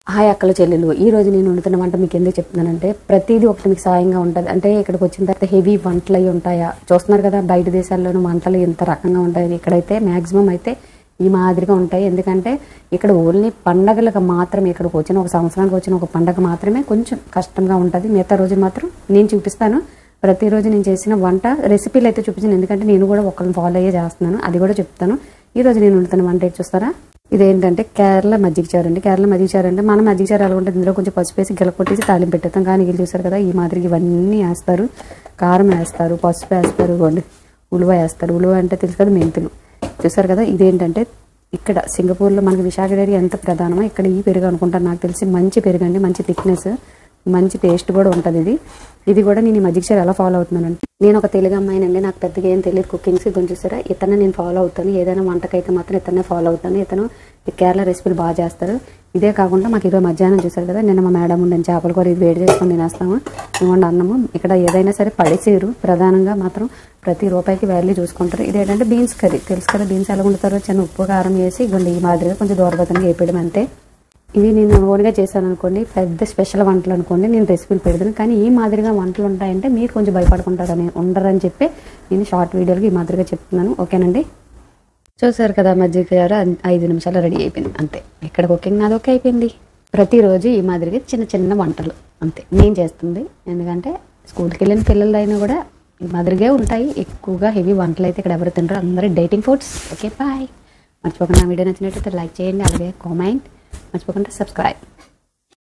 hi అక్కల చెల్లెలు ఈ రోజు నేను వండుతున్న వంట మీకు ఎందుకు చెప్తున్నానంటే ప్రతిదీ ఒకటి మీకు సాయంగా ఉంటుంది అంటే ఇక్కడికి వచ్చిన తర్వాత హెవీ వంటలు అవి ఉంటాయా చూస్తున్నారు కదా బయట దేశాల్లోనూ వంటలు ఇంత రకంగా ఉంటాయి ఇక్కడైతే మ్యాక్సిమం అయితే ఈ మాదిరిగా ఉంటాయి ఎందుకంటే ఇక్కడ ఓన్లీ పండగలకు మాత్రమే ఇక్కడికి వచ్చిన ఒక సంవత్సరానికి వచ్చిన ఒక పండగ మాత్రమే కొంచెం కష్టంగా ఉంటుంది మిగతా రోజు మాత్రం నేను చూపిస్తాను ప్రతిరోజు నేను చేసిన వంట రెసిపీలు అయితే చూపించాను ఎందుకంటే నేను కూడా ఒకరిని ఫాలో అయ్యే చేస్తున్నాను అది కూడా చెప్తాను ఈ రోజు నేను వండుతున్న వంట ఏంటి చూస్తారా ఇదేంటంటే కేరళ మజ్జిగ చారు అండి కేరళ మజ్జిగ చారు అంటే మనం మజ్జిగ చారు ఎలా ఉంటుంది ఇందులో కొంచెం పసుపు వేసి గిల కొట్టేసి తాలింపు పెట్టేస్తాం కానీ వీళ్ళు చూసారు కదా ఈ మాదిరిగా ఇవన్నీ వేస్తారు కారం వేస్తారు పసుపు వేస్తారు గొండు ఉలువ వేస్తారు ఉలువ అంటే తెలుసు కదా మెంతులు చూసారు కదా ఇదేంటంటే ఇక్కడ సింగపూర్లో మనకి విశాఖ డైరీ ఎంత ప్రధానమో ఇక్కడ ఈ పెరుగు అనుకుంటాను నాకు తెలిసి మంచి పెరుగు అండి మంచి థిక్నెస్ మంచి టేస్ట్ కూడా ఉంటుంది ఇది ఇది కూడా నేను ఈ మజ్జిగ చారు ఎలా ఫాలో అవుతున్నానంటే నేను ఒక తెలుగు అమ్మాయినండి నాకు పెద్దగా ఏం తెలియదు కుకింగ్స్ కొంచెం చూసారా ఇతనే నేను ఫాలో అవుతాను ఏదైనా వంటకైతే మాత్రం ఇతనే ఫాలో అవుతాను ఇతను ఈ కేరళ రెసిపీలు బాగా చేస్తారు ఇదే కాకుండా మాకు ఈరోజు మధ్యాహ్నం చూసారు కదా నిన్న మా మేడం ఉండే చేపల కూర ఇది వేడి చేసుకొని తినేస్తాము ఇవ్వండి అన్నము ఇక్కడ ఏదైనా సరే పడిచేరు ప్రధానంగా మాత్రం ప్రతి రూపాయికి వాల్యూ చూసుకుంటారు ఇది ఏంటంటే బీన్స్ కర్రీ తెలుసు కదా బీన్స్ ఎలా వండుతారో చిన్న ఉప్పు కారం వేసి ఇవ్వండి ఈ మాదిరిగా కొంచెం దూరబతంగా వేపడం అంతే ఇవి నేను ఓన్గా చేశాను అనుకోండి పెద్ద స్పెషల్ వంటలు అనుకోండి నేను రెసిపీలు పెడతాను కానీ ఈ మాదిరిగా వంటలు ఉంటాయంటే మీరు కొంచెం భయపడుకుంటారని ఉండరని చెప్పి నేను షార్ట్ వీడియోలకి ఈ మాదిరిగా చెప్తున్నాను ఓకేనండి చూసారు కదా మజ్జిగ చారు అన్- ఐదు నిమిషాలు రెడీ అయిపోయింది అంతే ఇక్కడ కుకింగ్ నాది ఓకే అయిపోయింది ప్రతిరోజు ఈ మాదిరిగా చిన్న చిన్న వంటలు అంతే నేను చేస్తుంది ఎందుకంటే స్కూల్కి వెళ్ళిన పిల్లలు అయినా కూడా ఈ మాదిరిగా ఉంటాయి ఎక్కువగా హెవీ వంటలు అయితే ఇక్కడ ఎవరు తినరు అందరూ డైటింగ్ ఫుడ్స్ ఓకే బాయ్ మర్చిపోకుండా నా వీడియో నచ్చినట్లయితే లైక్ చేయండి అలాగే కామెంట్ మర్చిపోకుండా సబ్స్క్రైబ్